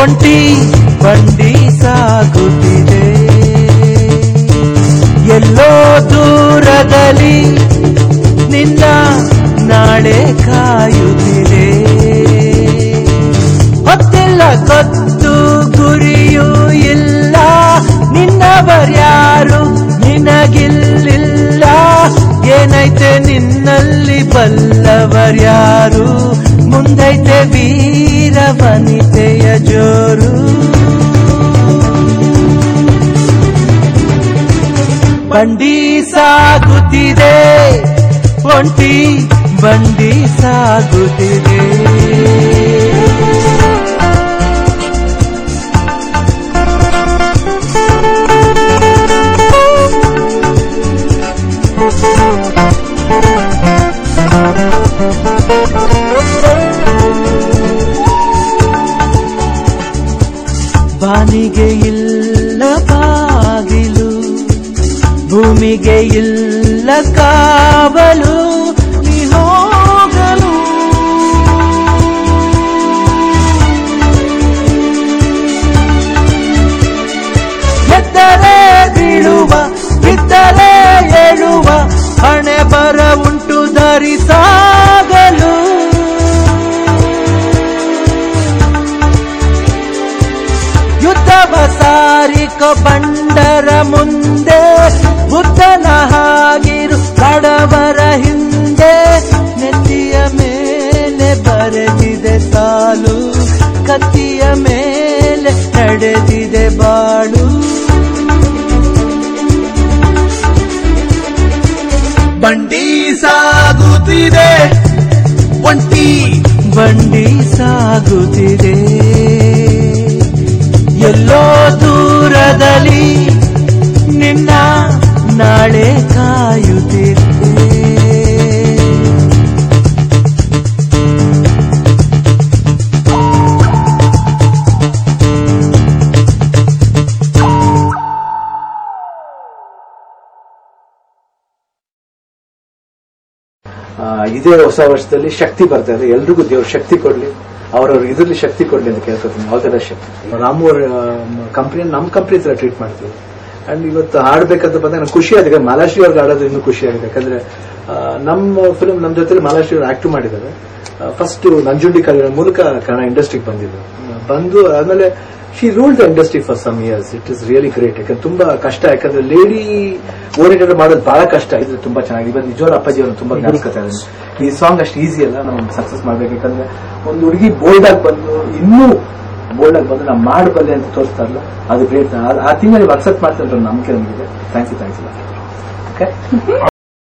ಒಂಟಿ ಬಂಡಿ ಸಾಗುತ್ತಿದೆ ಎಲ್ಲೋ ದೂರದಲ್ಲಿ ನಿನ್ನ ನಾಳೆ ಕಾಯುತ್ತಿದೆ ಹೊತ್ತಿಲ್ಲ ಗೊತ್ತು ಗುರಿಯೂ ಇಲ್ಲ ನಿನ್ನವರ್ಯಾರು ನಿನಗಿಲ್ಲಿಲ್ಲ ಏನೈತೆ ನಿನ್ನಲ್ಲಿ ಬಲ್ಲವರ್ಯಾರು ಮುಂದೈತೆ ವೀರ ವನಿತೆಯ ಜೋರು ಬಂಡಿ ಸಾಗುತ್ತಿದೆ ಒಂಟಿ ಬಂಡಿ ಸಾಗುತ್ತಿದೆ ಬಾನಿಗೆ ಇಲ್ಲ ಬಾಗಿಲು ಭೂಮಿಗೆ ಇಲ್ಲ ಕಾವಲು ನೀ ಹೋಗಲು ಎತ್ತರೆ ಬೀಳುವ ಬಿತ್ತರೆ ಏಳುವ ಹಣೆ ಬರ ಉಂಟು ಧರಿಸಾಗಲು ಯುದ್ಧವ ಸಾರಿಕ ಬಂಡರ ಮುಂದೆ ಬುದ್ಧನ ಹಾಗಿರು ಬಡವರ ಹಿಂದೆ ನೆತ್ತಿಯ ಮೇಲೆ ಬರೆದಿದೆ ಸಾಲು ಕತ್ತಿಯ ಮೇಲೆ ನಡೆದಿದೆ ಬಾಳು ಬಂಡಿ ಸಾಗುತ್ತಿದೆ ಒಂಟಿ ಬಂಡಿ ಸಾಗುತ್ತಿದೆ ಎಲ್ಲೋ ದೂರದಲ್ಲಿ ನಿನ್ನ ನಾಳೆ ಕಾಯುತ್ತಿದೆ ಆ, ಇದೇ ಹೊಸ ವರ್ಷದಲ್ಲಿ ಶಕ್ತಿ ಬರ್ತಾ ಇದೆ ಎಲ್ರಿಗೂ ದೇವ್ರ ಶಕ್ತಿ ಕೊಡ್ಲಿ ಅವ್ರವ್ರ ಇದ್ರಲ್ಲಿ ಶಕ್ತಿ ಕೊಡ್ಲಿ ಅಂತ ಕೇಳ್ಕೊತೀನಿ all the best Shakti Ramu ಅವ್ರ ಕಂಪ್ನಿ ನಮ್ಮ ಕಂಪ್ನಿ ತರ ಟ್ರೀಟ್ ಮಾಡ್ತೀವಿ ಅಂಡ್ ಇವತ್ತು ಹಾಡ್ಬೇಕಂತ ಬಂದಾಗ ನಂಗೆ ಖುಷಿ ಆಗಿದೆ ಮಾಲಾಶ್ರೀ ಅವ್ರಿಗೆ ಆಡೋದು ಇನ್ನೂ ಖುಷಿ ಆಗಿದೆ ಯಾಕಂದ್ರೆ ಆ, ನಮ್ಮ ಫಿಲ್ಮ್ ನಮ್ಮ ಜೊತೆ ಮಾಲಾಶ್ರೀ ಅವ್ರು ಆಕ್ಟ್ ಮಾಡಿದ್ದಾರೆ ಫಸ್ಟ್ ನಂಜುಂಡಿ ಕಲಿಯ ಮೂಲಕ ಕನ್ನಡ ಇಂಡಸ್ಟ್ರಿಗೆ ಬಂದಿದ್ದು ಬಂದು ಆಮೇಲೆ she rule the industry for some years it is really great ಯಾಕಂದ್ರೆ ತುಂಬಾ ಕಷ್ಟ ಯಾಕಂದ್ರೆ ಲೇಡಿ ಓರಿಯೆಂಟೆಡ್ ಮಾಡೋದು ಬಹಳ ಕಷ್ಟ ಇದು ತುಂಬಾ ಚೆನ್ನಾಗಿ ಇವತ್ತು ನಿಜವಾದ ಅಪ್ಪಾಜಿ ಅವರು ತುಂಬಾ ಜ್ಞಾಪಿಸ್ಕೊತಾ ಇದ್ದಾರೆ ಈ ಸಾಂಗ್ ಅಷ್ಟು ಈಸಿ ಅಲ್ಲ ನಾವು ಸಕ್ಸಸ್ ಮಾಡ್ಬೇಕು ಯಾಕಂದ್ರೆ ಒಂದು ಹುಡುಗಿ ಬೋಲ್ಡ್ ಆಗಿ ಬಂದು ಇನ್ನೂ ಬೋಲ್ಡ್ ಆಗಿ ಬಂದು ನಾವು ಮಾಡಬಲ್ಲೆ ಅಂತ ತೋರಿಸ್ತಾರಲ್ಲ ಅದು ಗ್ರೇಟ್ ಆ ತಿಂಗಳು ನೀವು ಅಕ್ಸೆಪ್ಟ್ ಮಾಡ್ತಾರೆ ನಂಬಿಕೆ ನಮಗಿದೆ ಥ್ಯಾಂಕ್ ಯು ಥ್ಯಾಂಕ್ಸ್ ಓಕೆ